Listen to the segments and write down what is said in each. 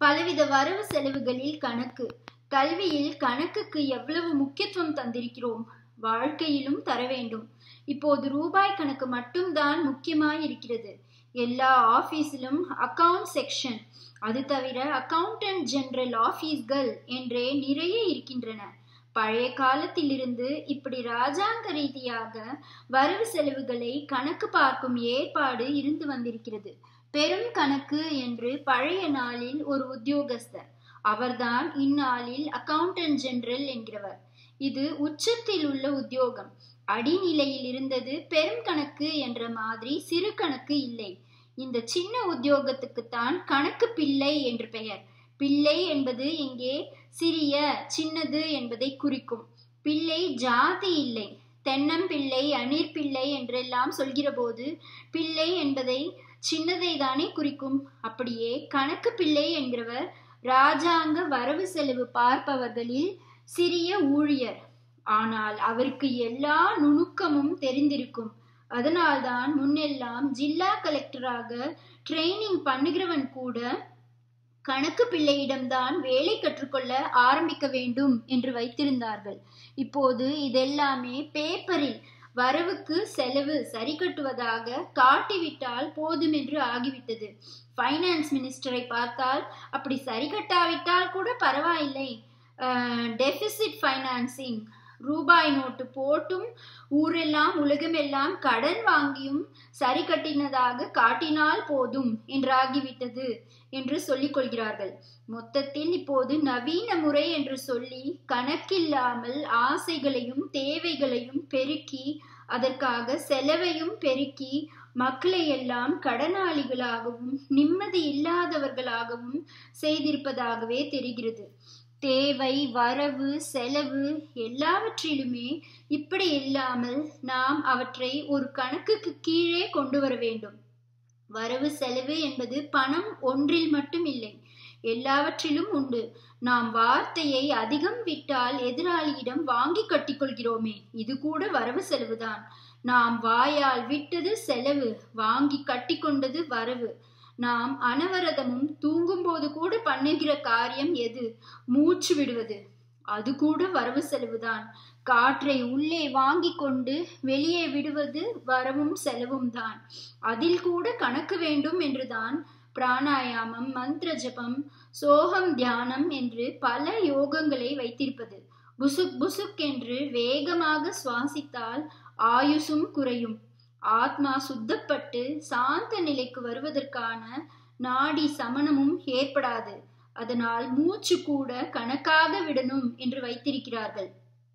பலவித வரவு செலவுகளில் கணக்கு கல்வியில் கணக்குக்கு எவ்வளவு முக்கியத்துவம் தந்திருக்கிறோம் வாழ்க்கையிலும் தர வேண்டும் இப்போது ரூபாய் கணக்கு மட்டும்தான் முக்கியமாய் இருக்கிறது எல்லா ஆபீஸிலும் அக்கவுண்ட் செக்ஷன் அது தவிர அக்கவுண்டன்ட் ஜெனரல் ஆபீஸ்கள் என்றே நிறைய இருக்கின்றன பழைய காலத்திலிருந்து இப்படி ராஜாங்க ரீதியாக வரவு செலவுகளை கணக்கு பார்க்கும் ஏற்பாடு இருந்து வந்திருக்கிறது பெரும் கணக்கு என்று பழைய நாளில் ஒரு உத்தியோகஸ்தர் அவர்தான் இந்நாளில் அக்கவுண்டன்ட் ஜெனரல் என்கிறவர் இது உச்சத்தில் உள்ள உத்தியோகம் அடிநிலையில் இருந்தது பெரும் கணக்கு என்ற மாதிரி சிறு கணக்கு இல்லை இந்த சின்ன உத்தியோகத்துக்குத்தான் கணக்கு பிள்ளை என்று பெயர் பிள்ளை என்பது இங்கே சிறிய சின்னது என்பதை குறிக்கும் பிள்ளை ஜாதி இல்லை தென்னம்பிள்ளை அணிர் பிள்ளை என்றெல்லாம் சொல்கிற போது பிள்ளை என்பதை சின்னதை தானே குறிக்கும் அப்படியே கணக்கு பிள்ளை என்கிறவர் ராஜாங்க வரவு செலவு பார்ப்பவர்களில் சிறிய ஊழியர் ஆனால் அவருக்கு எல்லா நுணுக்கமும் தெரிந்திருக்கும் அதனால்தான் முன்னெல்லாம் ஜில்லா கலெக்டராக ட்ரைனிங் பண்ணுகிறவன் கூட கணக்கு பிள்ளையிடம்தான் வேலை கற்றுக்கொள்ள ஆரம்பிக்க வேண்டும் என்று வைத்திருந்தார்கள் இப்போது இதெல்லாமே பேப்பரில் வரவுக்கு செலவு சரி கட்டுவதாக காட்டிவிட்டால் போதும் என்று ஆகிவிட்டது ஃபைனான்ஸ் மினிஸ்டரை பார்த்தால் அப்படி சரி கட்டாவிட்டால் கூட பரவாயில்லை டெபிசிட் ஃபைனான்சிங் ரூபாய் நோட்டு போட்டும் ஊரெல்லாம் உலகமெல்லாம் கடன் வாங்கியும் சரி கட்டினதாக காட்டினால் போதும் என்றாகிவிட்டது என்று சொல்லிக் கொள்கிறார்கள் மொத்தத்தில் இப்போது நவீன முறை என்று சொல்லி கணக்கில்லாமல் ஆசைகளையும் தேவைகளையும் பெருக்கி அதற்காக செலவையும் பெருக்கி மக்களை எல்லாம் கடனாளிகளாகவும் நிம்மதி இல்லாதவர்களாகவும் செய்திருப்பதாகவே தெரிகிறது தேவை வரவு செலவு எல்லாவற்றிலுமே இப்படி இல்லாமல் நாம் அவற்றை ஒரு கணக்குக்கு கீழே கொண்டு வர வேண்டும் வரவு செலவு என்பது பணம் ஒன்றில் மட்டும் இல்லை எல்லாவற்றிலும் உண்டு நாம் வார்த்தையை அதிகம் விட்டால் எதிராளியிடம் வாங்கி கட்டிக்கொள்கிறோமே இது கூட வரவு செலவுதான் நாம் வாயால் விட்டது செலவு வாங்கி கட்டிக்கொண்டது வரவு நாம் அனவரதமும் தூங்கும்போது கூட பண்ணுகிற காரியம் எது மூச்சு விடுவது அது கூட வரவு செலவுதான் காற்றை உள்ளே வாங்கி கொண்டு வெளியே விடுவது வரவும் செலவும் தான் அதில் கூட கணக்கு வேண்டும் என்றுதான் பிராணாயாமம் மந்திர ஜபம் சோகம் தியானம் என்று பல யோகங்களை வைத்திருப்பது புசுக் புசுக் என்று வேகமாக சுவாசித்தால் ஆயுசும் குறையும் ஆத்மா சுத்தப்பட்டு சாந்த நிலைக்கு வருவதற்கான நாடி சமணமும் ஏற்படாது அதனால் மூச்சு கூட கணக்காக விடணும் என்று வைத்திருக்கிறார்கள்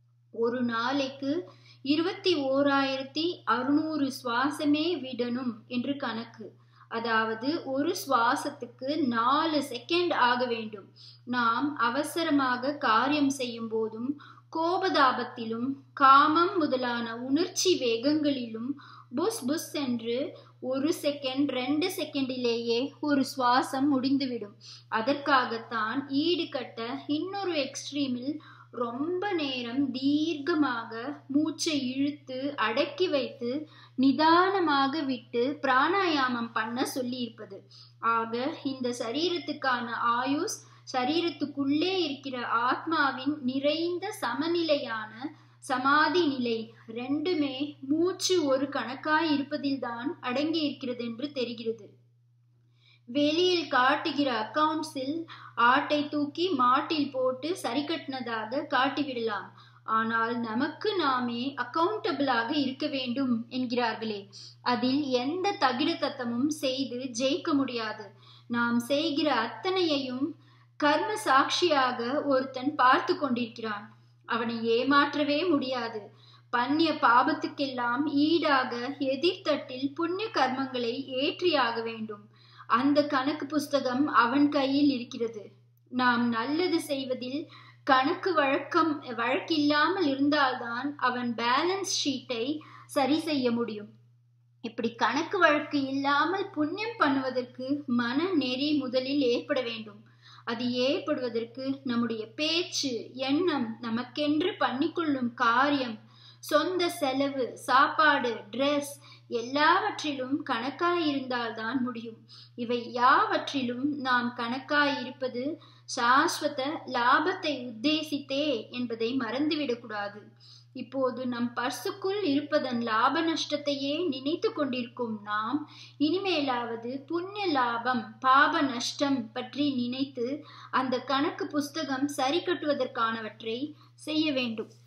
ஒரு நாளைக்கு இருபத்தி ஓராயிரத்தி அறுநூறு சுவாசமே விடணும் என்று கணக்கு அதாவது ஒரு சுவாசத்துக்கு நாலு செகண்ட் ஆக வேண்டும் நாம் அவசரமாக காரியம் செய்யும் போதும் கோபதாபத்திலும் காமம் முதலான உணர்ச்சி வேகங்களிலும் புஸ் புஸ் என்று ஒரு செகண்ட் ரெண்டு செகண்டிலேயே ஒரு சுவாசம் முடிந்துவிடும் அதற்காகத்தான் ஈடுகட்ட இன்னொரு எக்ஸ்ட்ரீமில் ரொம்ப நேரம் தீர்க்கமாக மூச்சை இழுத்து அடக்கி வைத்து நிதானமாக விட்டு பிராணாயாமம் பண்ண சொல்லியிருப்பது ஆக இந்த சரீரத்துக்கான ஆயுஸ் சரீரத்துக்குள்ளே இருக்கிற ஆத்மாவின் நிறைந்த சமநிலையான சமாதி நிலை ரெண்டுமே மூச்சு ஒரு கணக்காய் இருப்பதில்தான் அடங்கி இருக்கிறது என்று தெரிகிறது வெளியில் காட்டுகிற அக்கவுண்ட்ஸில் ஆட்டை தூக்கி மாட்டில் போட்டு சரி கட்டினதாக காட்டிவிடலாம் ஆனால் நமக்கு நாமே அக்கவுண்டபிளாக இருக்க வேண்டும் என்கிறார்களே அதில் எந்த தகிட தத்தமும் செய்து ஜெயிக்க முடியாது நாம் செய்கிற அத்தனையையும் கர்ம சாட்சியாக ஒருத்தன் பார்த்து கொண்டிருக்கிறான் அவனை ஏமாற்றவே முடியாது பன்னிய பாபத்துக்கெல்லாம் ஈடாக எதிர்த்தட்டில் புண்ணிய கர்மங்களை ஏற்றியாக வேண்டும் அந்த கணக்கு புஸ்தகம் அவன் கையில் இருக்கிறது நாம் நல்லது செய்வதில் கணக்கு வழக்கம் வழக்கில்லாமல் இருந்தால்தான் அவன் பேலன்ஸ் ஷீட்டை சரி செய்ய முடியும் இப்படி கணக்கு வழக்கு இல்லாமல் புண்ணியம் பண்ணுவதற்கு மன நெறி முதலில் ஏற்பட வேண்டும் அது ஏற்படுவதற்கு நம்முடைய பேச்சு எண்ணம் நமக்கென்று பண்ணிக்கொள்ளும் காரியம் சொந்த செலவு சாப்பாடு ட்ரெஸ் எல்லாவற்றிலும் கணக்காயிருந்தால்தான் முடியும் இவை யாவற்றிலும் நாம் கணக்காயிருப்பது சாஸ்வத லாபத்தை உத்தேசித்தே என்பதை மறந்துவிடக்கூடாது இப்போது நம் பர்சுக்குள் இருப்பதன் லாப நஷ்டத்தையே நினைத்து கொண்டிருக்கும் நாம் இனிமேலாவது புண்ணிய லாபம் பாப நஷ்டம் பற்றி நினைத்து அந்த கணக்கு புஸ்தகம் சரி கட்டுவதற்கானவற்றை செய்ய வேண்டும்